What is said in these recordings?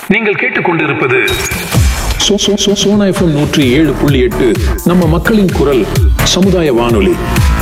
நீங்கள் கேட்டுக்கொண்டிருப்பது சோ- சோ- சோ- சோனா எஃப்எம் நூற்றி ஏழு புள்ளி எட்டு நம்ம மக்களின் குரல் சமுதாய வானொலி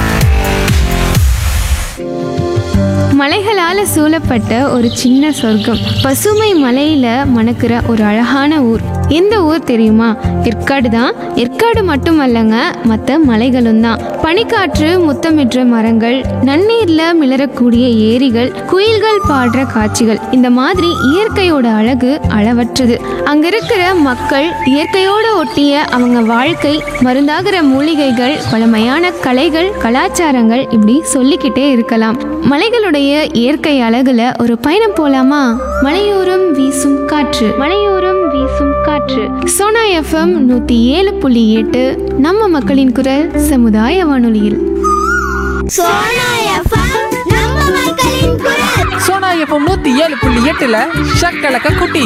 மலைகளால சூழப்பட்ட ஒரு சின்ன சொர்க்கம் பசுமை மலையில மணக்கிற ஒரு அழகான ஊர் எந்த ஊர் தெரியுமா ஏற்காடு தான் ஏற்காடு மட்டுமல்லங்க மற்ற மலைகளும் தான் பனிக்காற்று முத்தமிடுற மரங்கள் நன்னீர்ல மிளறக்கூடிய ஏரிகள் குயில்கள் பாடுற காட்சிகள் இந்த மாதிரி இயற்கையோட அழகு அளவற்றது அங்க இருக்கிற மக்கள் இயற்கையோட ஒட்டிய அவங்க வாழ்க்கை மருந்தாகிற மூலிகைகள் பழமையான கலைகள் கலாச்சாரங்கள் இப்படி சொல்லிக்கிட்டே இருக்கலாம் மலைகளுடைய இயற்கை அழகுல ஒரு பயணம் போலாமா மலையோரம் வீசும் காற்று மலையோரம் வீசும் காற்று சோனா எஃப்எம் நூத்தி ஏழு புள்ளி எட்டு நம்ம மக்களின் குரல் சமுதாய வானொலியில் சோனா எஃப்எம் நம்ம மக்களின் குரல் சோனா எஃப்எம் நூத்தி ஏழு புள்ளி எட்டுல ஷக்கலக்க குட்டி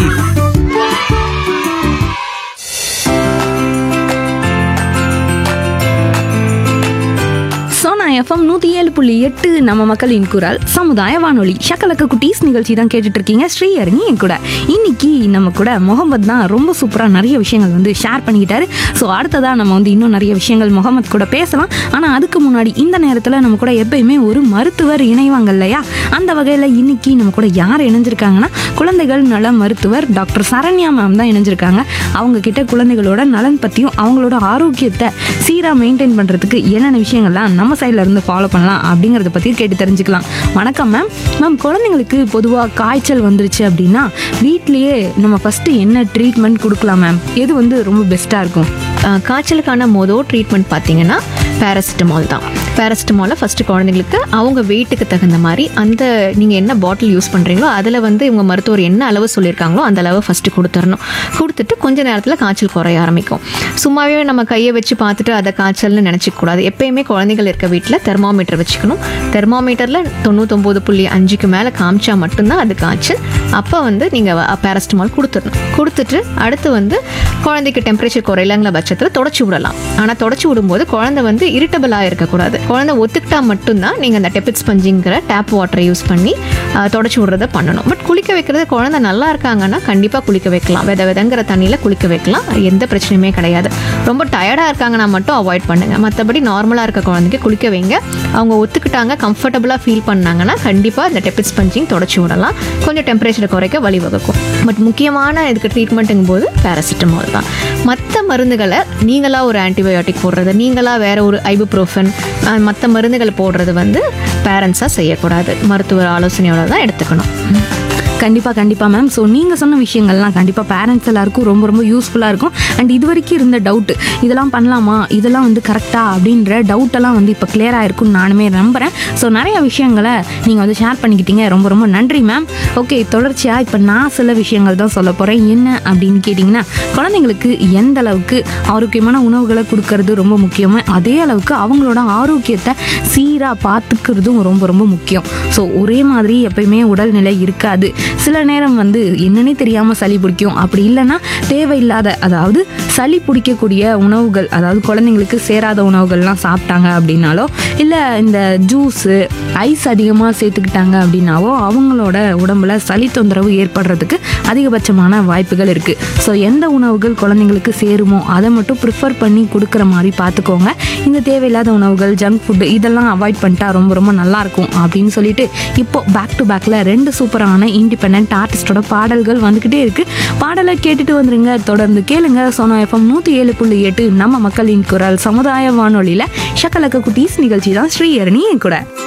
சோனா எஃப்எம் நூற்றி ஏழு புள்ளி எட்டு நம்ம மக்களின் குரல் சமுதாய வானொலி ஷக்கலக்க குட்டீஸ் நிகழ்ச்சி தான் கேட்டுட்டு இருக்கீங்க ஸ்ரீஹரணி என் கூட இன்னைக்கு நம்ம கூட முகமது தான் ரொம்ப சூப்பராக நிறைய விஷயங்கள் வந்து ஷேர் பண்ணிக்கிட்டாரு ஸோ அடுத்ததாக நம்ம வந்து இன்னும் நிறைய விஷயங்கள் முகமது கூட பேசலாம் ஆனால் அதுக்கு முன்னாடி இந்த நேரத்தில் நம்ம கூட எப்பயுமே ஒரு மருத்துவர் இணைவாங்க இல்லையா அந்த வகையில் இன்னைக்கு நம்ம கூட யார் இணைஞ்சிருக்காங்கன்னா குழந்தைகள் நல மருத்துவர் டாக்டர் சரண்யா மேம் தான் இணைஞ்சிருக்காங்க அவங்க கிட்ட குழந்தைகளோட நலன் பற்றியும் அவங்களோட ஆரோக்கியத்தை சீராக மெயின்டைன் பண்ணுறதுக்கு என்னென்ன விஷயங்கள்லாம் நம்ம சைடில் இருந்து ஃபாலோ பண்ணலாம் அப்படிங்கிறத பற்றி கேட்டு தெரிஞ்சுக்கலாம் வணக்கம் மேம் மேம் குழந்தைங்களுக்கு பொதுவாக காய்ச்சல் வந்துருச்சு அப்படின்னா வீட்லேயே நம்ம ஃபஸ்ட்டு என்ன ட்ரீட்மெண்ட் கொடுக்கலாம் மேம் எது வந்து ரொம்ப பெஸ்ட்டாக இருக்கும் ஆஹ் காய்ச்சலுக்கான மொதல் ட்ரீட்மெண்ட் பார்த்தீங்கன்னா பேராசிட்டமால் தான் பேராசிட்டமாலை ஃபஸ்ட்டு குழந்தைங்களுக்கு அவங்க வெயிட்டுக்கு தகுந்த மாதிரி அந்த நீங்கள் என்ன பாட்டில் யூஸ் பண்ணுறீங்களோ அதில் வந்து இவங்க மருத்துவர் என்ன அளவு சொல்லியிருக்காங்களோ அந்த அளவு ஃபஸ்ட்டு கொடுத்துடணும் கொடுத்துட்டு கொஞ்ச நேரத்தில் காய்ச்சல் குறைய ஆரம்பிக்கும் சும்மாவே நம்ம கையை வச்சு பார்த்துட்டு அதை காய்ச்சல்னு நினச்சிக்க கூடாது எப்பயுமே குழந்தைகள் இருக்க வீட்டில் தெர்மாமீட்டர் வச்சுக்கணும் தெர்மாமீட்டரில் தொண்ணூத்தொம்பது புள்ளி அஞ்சுக்கு மேலே காமிச்சா மட்டும்தான் அது காய்ச்சல் அப்போ வந்து நீங்கள் பேராசிட்டமால் கொடுத்துடணும் கொடுத்துட்டு அடுத்து வந்து குழந்தைக்கு டெம்பரேச்சர் குறையலங்கிற பட்சத்தில் தொடச்சி விடலாம் ஆனால் தொடச்சி விடும்போது குழந்தை வந்து இரிட்டபிளாக இருக்கக்கூடாது குழந்தை ஒத்துக்கிட்டா மட்டும்தான் நீங்கள் அந்த டெபிட் ஸ்பஞ்சிங்கிற டேப் வாட்டரை யூஸ் பண்ணி ஆஹ், தொடச்சி விடுறத பண்ணணும் பட் குளிக்க வைக்கிறது குழந்தை நல்லா இருக்காங்கன்னா கண்டிப்பாக குளிக்க வைக்கலாம் வித விதங்கிற தண்ணியில் குளிக்க வைக்கலாம் எந்த பிரச்சனையுமே கிடையாது ரொம்ப டயர்டாக இருக்காங்கன்னா மட்டும் அவாய்ட் பண்ணுங்க மற்றபடி நார்மலாக இருக்க குழந்தைக்கு குளிக்க வைங்க அவங்க ஒத்துக்கிட்டாங்க கம்ஃபர்டபுளாக ஃபீல் பண்ணாங்கன்னா கண்டிப்பாக இந்த டெபிட் ஸ்பஞ்சிங் தொடச்சி விடலாம் கொஞ்சம் டெம்பரேச்சரை குறைக்க வழிவகுக்கும் பட் முக்கியமான இதுக்கு ட்ரீட்மெண்ட்டுங்கும் போது பேராசிட்டமால் தான் மற்ற மருந்துகளை நீங்களாக ஒரு ஆன்டிபயோட்டிக் போடுறது நீங்களாக வேற ஒரு ஐபுப்ரோஃபன் மற்ற மருந்துகளை போடுறது வந்து பேரண்ட்ஸாக செய்யக்கூடாது மருத்துவர் ஆலோசனையோட தான் எடுத்துக்கணும் கண்டிப்பாக கண்டிப்பாக மேம் ஸோ நீங்கள் சொன்ன விஷயங்கள்லாம் கண்டிப்பாக பேரண்ட்ஸ் எல்லாருக்கும் ரொம்ப ரொம்ப யூஸ்ஃபுல்லாக இருக்கும் அண்ட் இது வரைக்கும் இருந்த டவுட்டு இதெல்லாம் பண்ணலாமா இதெல்லாம் வந்து கரெக்டா அப்படின்ற டவுட்டெல்லாம் வந்து இப்போ clear ஆயிருக்கும்னு நானுமே நம்புகிறேன் ஸோ நிறைய விஷயங்களை நீங்கள் வந்து ஷேர் பண்ணிக்கிட்டீங்க ரொம்ப ரொம்ப நன்றி மேம் ஓகே தொடர்ச்சியாக இப்போ நான் சில விஷயங்கள் தான் சொல்ல போகிறேன் என்ன அப்படின்னு கேட்டிங்கன்னா குழந்தைங்களுக்கு எந்த அளவுக்கு ஆரோக்கியமான உணவுகளை கொடுக்கறது ரொம்ப முக்கியமோ அதே அளவுக்கு அவங்களோட ஆரோக்கியத்தை சீராக பார்த்துக்கிறதும் ரொம்ப ரொம்ப முக்கியம் ஸோ ஒரே மாதிரி எப்பயுமே உடல்நிலை இருக்காது சில நேரம் வந்து என்னன்னே தெரியாமல் சளி பிடிக்கும் அப்படி இல்லைன்னா தேவையில்லாத அதாவது சளி பிடிக்கக்கூடிய உணவுகள் அதாவது குழந்தைங்களுக்கு சேராத உணவுகள்லாம் சாப்பிட்டாங்க அப்படின்னாலோ இல்லை இந்த ஜூஸு ஐஸ் அதிகமாக சேர்த்துக்கிட்டாங்க அப்படின்னாவோ அவங்களோட உடம்புல சளி தொந்தரவு ஏற்படுறதுக்கு அதிகபட்சமான வாய்ப்புகள் இருக்குது ஸோ எந்த உணவுகள் குழந்தைங்களுக்கு சேருமோ அதை மட்டும் ப்ரிஃபர் பண்ணி கொடுக்குற மாதிரி பார்த்துக்கோங்க இந்த தேவையில்லாத உணவுகள் ஜங்க் ஃபுட்டு இதெல்லாம் அவாய்ட் பண்ணிட்டா ரொம்ப ரொம்ப நல்லாயிருக்கும் அப்படின்னு சொல்லிட்டு இப்போ பேக் டு பேக்கில் ரெண்டு சூப்பரான இண்டிபெண்ட் ஆர்டிஸ்டோட பாடல்கள் வந்துக்கிட்டே இருக்குது பாடலை கேட்டுட்டு வந்துருங்க தொடர்ந்து கேளுங்க சோனா எஃப்எம் நூற்றி ஏழு புள்ளி எட்டு நம்ம மக்களின் குரல் சமுதாய வானொலியில் ஷக்கலக்க குட்டீஸ் நிகழ்ச்சி தான் ஸ்ரீஹரணி என் கூட